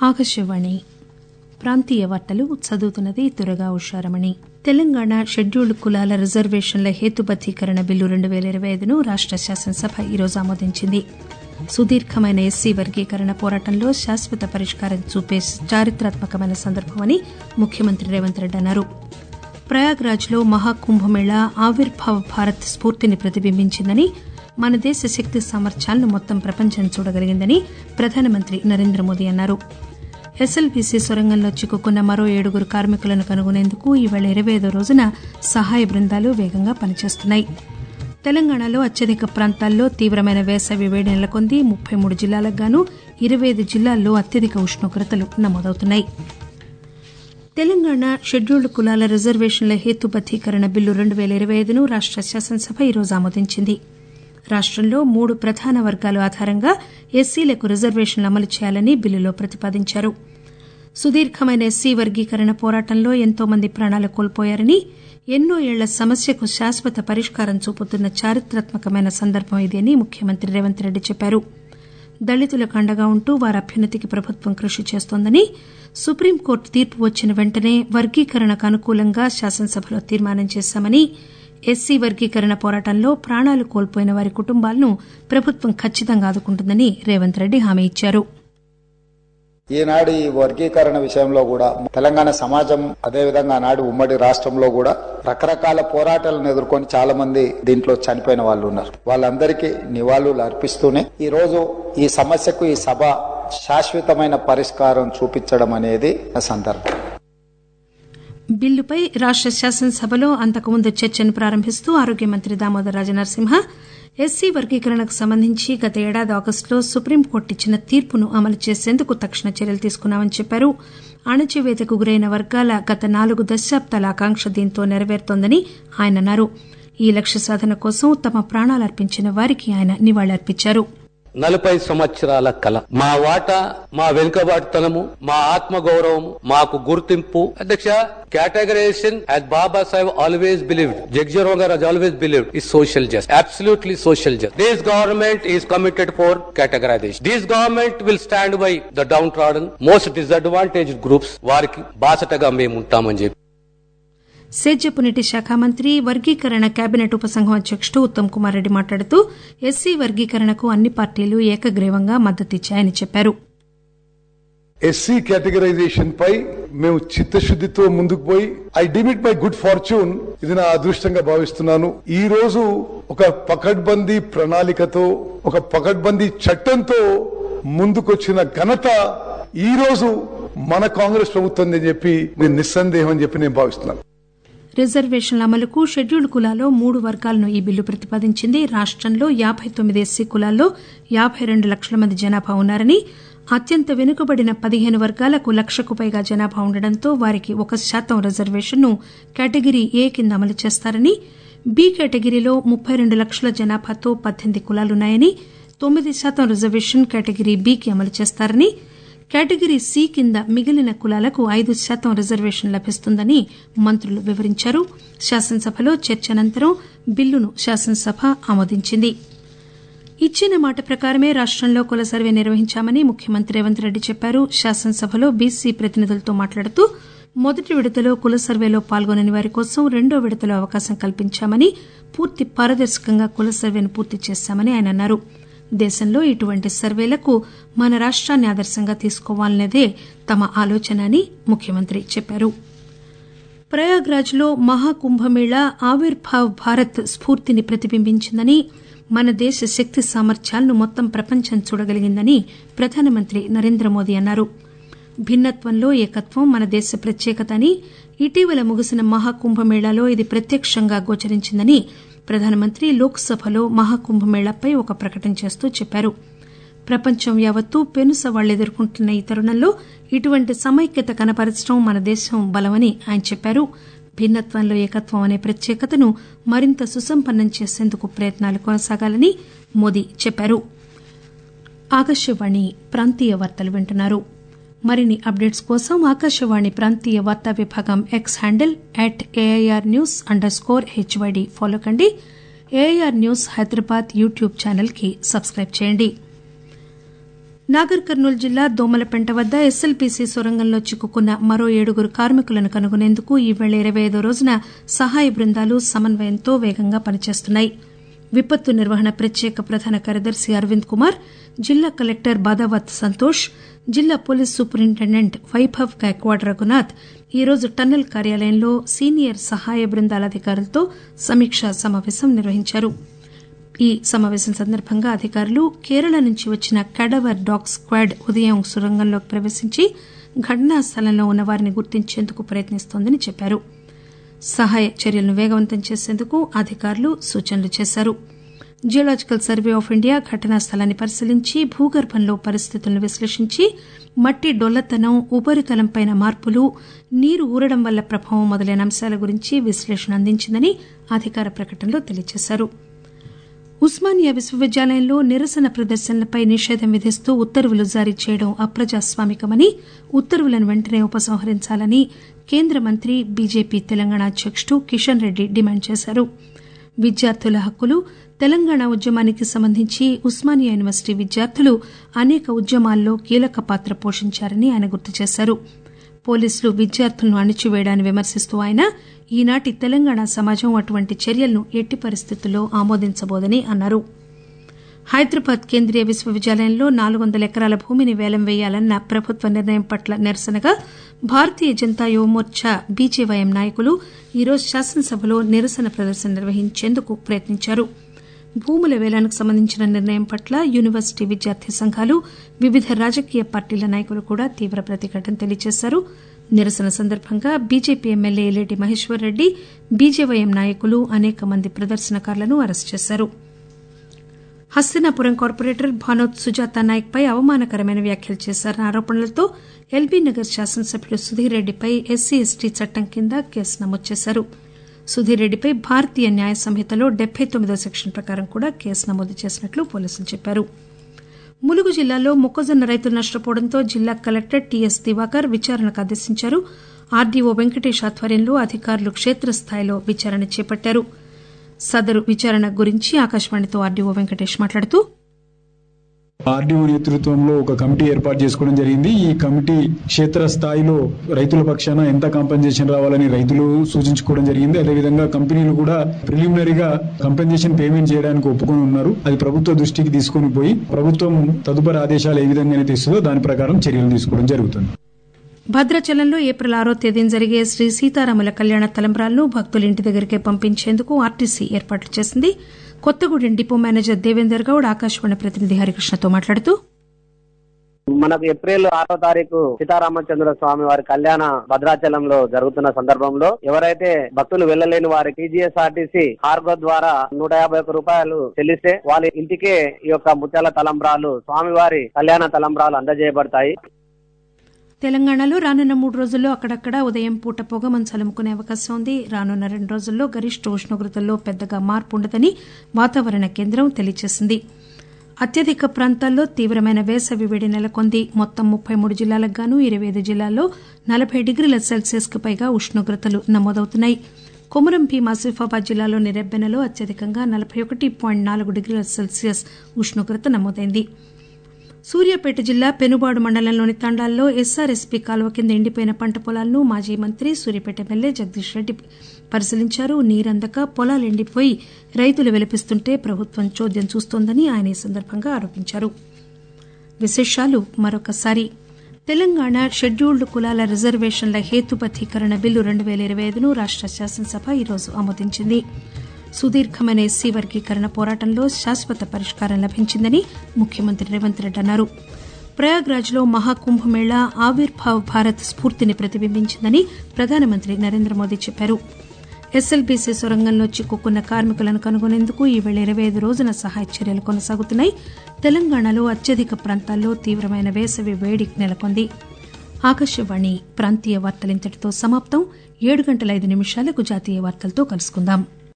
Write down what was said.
ఆకాశవాణి ప్రాంతీయ వార్తలు చదువుతున్నది దురగా ఉషారమణి తెలంగాణ షెడ్యూల్డ్ కులాల రిజర్వేషన్ల హేతుబద్దీకరణ బిల్లు రెండు పేల ఇరవై ఐదును రాష్ట శాసనసభ ఈరోజు ఆమోదించింది సుదీర్ఘమైన ఎస్సీ వర్గీకరణ పోరాటంలో శాశ్వత పరిష్కారం చూపే చారిత్రాత్మకమైన సందర్భమని ముఖ్యమంత్రి రేవంత్ రెడ్డి అన్నారు ప్రయాగ్రాజ్ లో మహాకుంభమేళా ఆవిర్భావ భారత్ స్ఫూర్తిని ప్రతిబింబించిందని మన దేశ శక్తి సామర్థ్యాలను మొత్తం ప్రపంచం చూడగలిగిందని ప్రధానమంత్రి నరేంద్ర మోదీ అన్నారు ఎస్ఎల్బీసీ సొరంగంలో చిక్కుకున్న మరో ఏడుగురు కార్మికులను కనుగొనేందుకు ఈవేళ ఇరవై ఐదో రోజున సహాయ బృందాలు వేగంగా పనిచేస్తున్నాయి తెలంగాణలో అత్యధిక ప్రాంతాల్లో తీవ్రమైన వేసవి వేడి నెలకొంది ముప్పై మూడు జిల్లాలకు గాను ఇరవై ఐదు జిల్లాల్లో అత్యధిక ఉష్ణోగ్రతలు నమోదవుతున్నాయి తెలంగాణ షెడ్యూల్డ్ కులాల రిజర్వేషన్ల హేతుబద్దీకరణ బిల్లు రెండు పేల ఇరవై ఐదును రాష్ట శాసనసభ ఈరోజు ఆమోదించింది రాష్టంలో మూడు ప్రధాన వర్గాల ఆధారంగా ఎస్సీలకు రిజర్వేషన్లు అమలు చేయాలని బిల్లులో ప్రతిపాదించారు సుదీర్ఘమైన ఎస్సీ వర్గీకరణ పోరాటంలో ఎంతో మంది ప్రాణాలు కోల్పోయారని ఎన్నో ఏళ్ల సమస్యకు శాశ్వత పరిష్కారం చూపుతున్న చారిత్రాత్మకమైన సందర్భం ఇది అని ముఖ్యమంత్రి రేవంత్ రెడ్డి చెప్పారు దళితులకు అండగా ఉంటూ వారి అభ్యున్నతికి ప్రభుత్వం కృషి చేస్తోందని సుప్రీంకోర్టు తీర్పు వచ్చిన వెంటనే వర్గీకరణకు అనుకూలంగా శాసనసభలో తీర్మానం చేశామని ఎస్సీ వర్గీకరణ పోరాటంలో ప్రాణాలు కోల్పోయిన వారి కుటుంబాలను ప్రభుత్వం ఖచ్చితంగా ఆదుకుంటుందని రేవంత్ రెడ్డి హామీ ఇచ్చారు ఈనాడు ఈ వర్గీకరణ విషయంలో కూడా తెలంగాణ సమాజం అదే విధంగా ఆనాడు ఉమ్మడి రాష్ట్రంలో కూడా రకరకాల పోరాటాలను ఎదుర్కొని చాలా మంది దీంట్లో చనిపోయిన వాళ్ళు ఉన్నారు వాళ్ళందరికీ నివాళులు అర్పిస్తూనే ఈ రోజు ఈ సమస్యకు ఈ సభ శాశ్వతమైన పరిష్కారం చూపించడం అనేది సందర్భం బిల్లుపై రాష్ట శాసనసభలో అంతకుముందు చర్చను ప్రారంభిస్తూ ఆరోగ్య మంత్రి దామోదర్ రాజనరసింహ ఎస్సీ వర్గీకరణకు సంబంధించి గత ఏడాది ఆగస్టులో సుప్రీంకోర్టు ఇచ్చిన తీర్పును అమలు చేసేందుకు తక్షణ చర్యలు తీసుకున్నామని చెప్పారు అణచివేతకు గురైన వర్గాల గత నాలుగు దశాబ్దాల ఆకాంక్ష దీంతో నెరవేరుతోందని ఆయన అన్నారు ఈ లక్ష్య సాధన కోసం తమ ప్రాణాలర్పించిన వారికి ఆయన నివాళులర్పించారు నలభై సంవత్సరాల కల మా వాటా మా వెనుకబాటుతనము మా ఆత్మ గౌరవము మాకు గుర్తింపు అధ్యక్ష categorization as Baba Sahib always believed, Jagjiran Garu has always believed, is social justice. Absolutely social justice. This government is committed for categorization. This government will stand by the downtrodden, most disadvantaged groups. వారికి బాసటగా మేము ఉంటామని చెప్పి సేద్యపు నీటి శాఖ మంత్రి వర్గీకరణ cabinet ఉపసంఘం అధ్యకుడు ఉత్తమ్ కుమార్ రెడ్డి మాట్లాడుతూ ఎస్సీ వర్గీకరణకు అన్ని పార్టీలు ఏకగ్రీవంగా మద్దతిచ్చాయని చెప్పారు ఎస్సీ కేటగరైజేషన్ పై మేము చిత్తశుద్దితో ముందుకు పోయి I admit my good fortune ఇది నా అదృష్టంగా భావిస్తున్నాను ఈ రోజు ఒక పకడ్బందీ ప్రణాళికతో ఒక పకడ్బందీ చట్టంతో ముందుకొచ్చిన ఘనత ఈ రోజు మన కాంగ్రెస్ ప్రభుత్వం అని చెప్పి నేను నిస్సందేహం అని చెప్పి నేను భావిస్తున్నాను రిజర్వేషన్ల అమలుకు షెడ్యూల్డ్ కులాల్లో మూడు వర్గాలను ఈ బిల్లు ప్రతిపాదించింది రాష్టంలో యాబై తొమ్మిది ఎస్సీ కులాల్లో యాబై రెండు లక్షల మంది జనాభా ఉన్నారని అత్యంత వెనుకబడిన పదిహేను వర్గాలకు లక్షకు పైగా జనాభా ఉండడంతో వారికి ఒక శాతం రిజర్వేషన్ను కేటగిరీ ఏ కింద అమలు చేస్తారని బి కేటగిరీలో ముప్పై రెండు లక్షల జనాభాతో పద్దెనిమిది కులాలున్నాయని తొమ్మిది శాతం రిజర్వేషన్ కేటగిరీ బికి అమలు చేస్తారని కేటగిరీ సి కింద మిగిలిన కులాలకు ఐదు శాతం రిజర్వేషన్ లభిస్తుందని మంత్రులు వివరించారు శాసనసభలో చర్చ అనంతరం బిల్లును శాసనసభ ఆమోదించింది ఇచ్చిన మాట ప్రకారమే రాష్టంలో కుల సర్వే నిర్వహించామని ముఖ్యమంత్రి రేవంత్ రెడ్డి చెప్పారు శాసనసభలో బీసీ ప్రతినిధులతో మాట్లాడుతూ మొదటి విడతలో కుల సర్వేలో పాల్గొనని వారి కోసం రెండో విడతలో అవకాశం కల్పించామని పూర్తి పారదర్శకంగా కుల సర్వేను పూర్తి చేశామని ఆయన అన్నారు దేశంలో ఇటువంటి సర్వేలకు మన రాష్ట్రాన్ని ఆదర్శంగా తీసుకోవాలన్నదే తమ ఆలోచన అని ముఖ్యమంత్రి చెప్పారు ప్రయాగ్రాజ్ లో మహాకుంభమేళా ఆవిర్భావ్ భారత్ స్ఫూర్తిని ప్రతిబింబించిందని మన దేశ శక్తి సామర్థ్యాలను మొత్తం ప్రపంచం చూడగలిగిందని ప్రధానమంత్రి నరేంద్ర మోదీ అన్నారు భిన్నత్వంలో ఏకత్వం మన దేశ ప్రత్యేకత అని ఇటీవల ముగిసిన మహాకుంభమేళాలో ఇది ప్రత్యక్షంగా గోచరించిందని ప్రధానమంత్రి లోక్ సభలో మహాకుంభమేళాపై ఒక ప్రకటన చేస్తూ చెప్పారు ప్రపంచం యావత్తూ పెను సవాళ్లు ఎదుర్కొంటున్న ఈ తరుణంలో ఇటువంటి సమైక్యత కనపరచడం మన దేశం బలమని ఆయన చెప్పారు భిన్నత్వంలో ఏకత్వం అనే ప్రత్యేకతను మరింత సుసంపన్నం చేసేందుకు ప్రయత్నాలు కొనసాగాలని మోదీ చెప్పారు ఆకాశవాణి ప్రాంతీయ వార్తలు వింటున్నారు మరిన్ని అప్డేట్స్ కోసం ఆకాశవాణి ప్రాంతీయ వార్తా విభాగం X handle at AIR news underscore HYD follow కండి AIR news Hyderabad YouTube channel కి సబ్స్క్రైబ్ చేయండి నాగర్ కర్నూలు జిల్లా దోమలపెంట వద్ద ఎస్ఎల్బీసీ సొరంగంలో చిక్కుకున్న మరో ఏడుగురు కార్మికులను కనుగొనేందుకు ఈ పేళ ఇరవై ఐదో రోజున సహాయ బృందాలు సమన్వయంతో వేగంగా పనిచేస్తున్నాయి విపత్తు నిర్వహణ ప్రత్యేక ప్రధాన కార్యదర్శి అరవింద్ కుమార్ జిల్లా కలెక్టర్ బాదావత్ సంతోష్ జిల్లా పోలీస్ సూపరింటెండెంట్ వైభవ్ గైక్వాడ్ రఘునాథ్ ఈరోజు టన్నెల్ కార్యాలయంలో సీనియర్ సహాయ బృందాల అధికారులతో సమీక్షా సమావేశం నిర్వహించారు ఈ సమావేశం సందర్భంగా అధికారులు కేరళ నుంచి వచ్చిన కడవర్ డాగ్ స్క్వాడ్ ఉదయం సొరంగంలోకి ప్రవేశించి ఘటనా స్థలంలో ఉన్న వారిని గుర్తించేందుకు ప్రయత్నిస్తోందని చెప్పారు సహాయ చర్యలను వేగవంతం చేసేందుకు అధికారులు సూచనలు చేశారు జియోలాజికల్ సర్వే ఆఫ్ ఇండియా ఘటనా స్థలాన్ని పరిశీలించి భూగర్భంలో పరిస్థితులను విశ్లేషించి మట్టి డొల్లతనం ఉపరితలంపై మార్పులు నీరు ఊరడం వల్ల ప్రభావం మొదలైన అంశాల గురించి విశ్లేషణ అందించిందని అధికార ప్రకటనలో తెలియజేశారు ఉస్మానియా విశ్వవిద్యాలయంలో నిరసన ప్రదర్శనలపై నిషేధం విధిస్తూ ఉత్తర్వులు జారీ చేయడం అప్రజాస్వామికమని ఉత్తర్వులను వెంటనే ఉపసంహరించాలని కేంద్ర మంత్రి బీజేపీ తెలంగాణ అధ్యకుడు కిషన్ రెడ్డి డిమాండ్ చేశారు విద్యార్థుల హక్కులు తెలంగాణ ఉద్యమానికి సంబంధించి ఉస్మానియా యూనివర్సిటీ విద్యార్థులు అనేక ఉద్యమాల్లో కీలక పాత్ర పోషించారని ఆయన గుర్తు చేశారు పోలీసులు విద్యార్థులను అణిచివేయడాన్ని విమర్శిస్తూ ఆయన ఈనాటి తెలంగాణ సమాజం అటువంటి చర్యలను ఎట్టి పరిస్థితుల్లో ఆమోదించబోదని అన్నారు హైదరాబాద్ కేంద్రీయ విశ్వవిద్యాలయంలో నాలుగు వందల ఎకరాల భూమిని వేలం వేయాలన్న ప్రభుత్వ నిర్ణయం పట్ల నిరసనగా భారతీయ జనతా యువమోర్చా బీజేవైఎం నాయకులు ఈరోజు శాసనసభలో నిరసన ప్రదర్శన నిర్వహించేందుకు ప్రయత్నించారు భూముల వేలానికి సంబంధించిన నిర్ణయం పట్ల యూనివర్సిటీ విద్యార్థి సంఘాలు వివిధ రాజకీయ పార్టీల నాయకులు కూడా తీవ్ర ప్రతిఘటన తెలియజేశారు నిరసన సందర్భంగా BJP MLA Alleti Maheshwar Reddy BJYM నాయకులు అనేక మంది ప్రదర్శనకారులను అరెస్టు చేశారు హస్తినాపురం కార్పొరేటర్ భానోత్ సుజాత నాయక్ పై అవమానకరమైన వ్యాఖ్యలు చేశారన్న ఆరోపణలతో ఎల్బీ నగర్ శాసనసభ్యుడు సుధీర్ రెడ్డిపై ఎస్సీ ఎస్టీ చట్టం కింద కేసు నమోదు చేశారు సుధీర్ రెడ్డిపై భారతీయ న్యాయ సంహితలో డెబ్బై తొమ్మిదో సెక్షన్ ప్రకారం కూడా కేసు నమోదు చేసినట్లు పోలీసులు చెప్పారు ములుగు జిల్లాలో మొక్కజొన్న రైతులు నష్టపోవడంతో జిల్లా కలెక్టర్ టీఎస్ దివాకర్ విచారణకు ఆదేశించారు ఆర్డీఓ వెంకటేష్ ఆధ్వర్యంలో అధికారులు క్షేత్రస్థాయిలో విచారణ చేపట్టారు సదరు విచారణ గురించి ఆకాశవాణితో ఆర్డీఓ వెంకటేష్ మాట్లాడుతూ ఆర్డీఓ నేతృత్వంలో ఒక కమిటీ ఏర్పాటు చేసుకోవడం జరిగింది ఈ కమిటీ క్షేత్ర స్థాయిలో రైతుల పక్షాన ఎంత కాంపెన్సేషన్ రావాలని రైతులు సూచించుకోవడం జరిగింది అదేవిధంగా కంపెనీలు కూడా ప్రిలిమినరీగా కంపెన్సేషన్ పేమెంట్ చేయడానికి ఒప్పుకొని ఉన్నారు అది ప్రభుత్వ దృష్టికి తీసుకొని పోయి ప్రభుత్వం తదుపరి ఆదేశాలు ఏ విధంగా ఇస్తుందో దాని ప్రకారం చర్యలు తీసుకోవడం జరుగుతుంది భద్రాచలంలో ఏప్రిల్ ఆరో తేదీన జరిగే శ్రీ సీతారాముల కళ్యాణ తలంబ్రాలను భక్తుల ఇంటి దగ్గరికే పంపించేందుకు ఆర్టీసీ ఏర్పాట్లు చేసింది కొత్తగూడెం డిపో మేనేజర్ దేవేందర్ గౌడ్ ఆకాశవాణి ప్రతినిధి హరికృష్ణతో మాట్లాడుతూ మనకు ఏప్రిల్ ఆరో తారీఖు సీతారామచంద్ర స్వామి వారి కళ్యాణ భద్రాచలంలో జరుగుతున్న సందర్భంలో ఎవరైతే భక్తులు వెళ్ళలేని వారి టీజీఎస్ఆర్టీసీ కార్గో ద్వారా నూట యాభై ఒక్క రూపాయలు చెల్లిస్తే వాళ్ళ ఇంటికే ఈ యొక్క ముత్యాల తలంబ్రాలు స్వామివారి కళ్యాణ తలంబ్రాలు అందజేయబడతాయి తెలంగాణలో రానున్న మూడు రోజుల్లో అక్కడక్కడ ఉదయం పూట పొగ మంచు అలుముకునే అవకాశం ఉంది రానున్న రెండు రోజుల్లో గరిష్ట ఉష్ణోగ్రతల్లో పెద్దగా మార్పు ఉండదని వాతావరణ కేంద్రం తెలియజేసింది అత్యధిక ప్రాంతాల్లో తీవ్రమైన వేసవి వేడి నెలకొంది మొత్తం ముప్పై మూడు జిల్లాలకు గాను ఇరవై ఐదు జిల్లాల్లో నలభై డిగ్రీల సెల్సియస్ కు పైగా ఉష్ణోగ్రతలు నమోదవుతున్నాయి కొమురం భీం ఆసిఫాబాద్ జిల్లాలోని రెబ్బెనలో అత్యధికంగా నలభై ఒకటి పాయింట్ నాలుగు డిగ్రీల సెల్సియస్ ఉష్ణోగ్రత నమోదైంది సూర్యాపేట జిల్లా పెనుబాడు మండలంలోని తండాల్లో ఎస్ఆర్ఎస్పీ కాలువ కింద ఎండిపోయిన పంట పొలాలను మాజీ మంత్రి సూర్యాపేట ఎమ్మెల్యే జగదీష్ రెడ్డి పరిశీలించారు నీరందక పొలాలు ఎండిపోయి రైతులు విలపిస్తుంటే ప్రభుత్వం చోద్యం చూస్తోందని ఆయన ఈ సందర్భంగా ఆరోపించారు విశేషాలు మరొకసారి తెలంగాణ షెడ్యూల్డ్ కులాల రిజర్వేషన్ల హేతుబద్దీకరణ బిల్లు రెండు పేల ఇరవై ఐదును రాష్ట శాసనసభ ఈరోజు ఆమోదించింది సుదీర్ఘమైన ఎస్సీ వర్గీకరణ పోరాటంలో శాశ్వత పరిష్కారం లభించిందని ముఖ్యమంత్రి రేవంత్ రెడ్డి అన్నారు ప్రయాగ్రాజ్లో మహాకుంభమేళా ఆవిర్భావ్ భారత్ స్ఫూర్తిని ప్రతిబింబించిందని ప్రధానమంత్రి నరేంద్ర మోదీ చెప్పారు ఎస్ఎల్బీసీ సొరంగంలో చిక్కుకున్న కార్మికులను కనుగొనేందుకు ఈ వేళ ఇరవై ఐదు రోజున సహాయ చర్యలు కొనసాగుతున్నాయి తెలంగాణలో అత్యధిక ప్రాంతాల్లో తీవ్రమైన వేసవి వేడి నెలకొంది ఆకాశవాణి ప్రాంతీయ వార్తలింతటితో సమాప్తం ఏడు గంటల ఐదు నిమిషాలకు జాతీయ వార్తలతో కలుసుకుందాం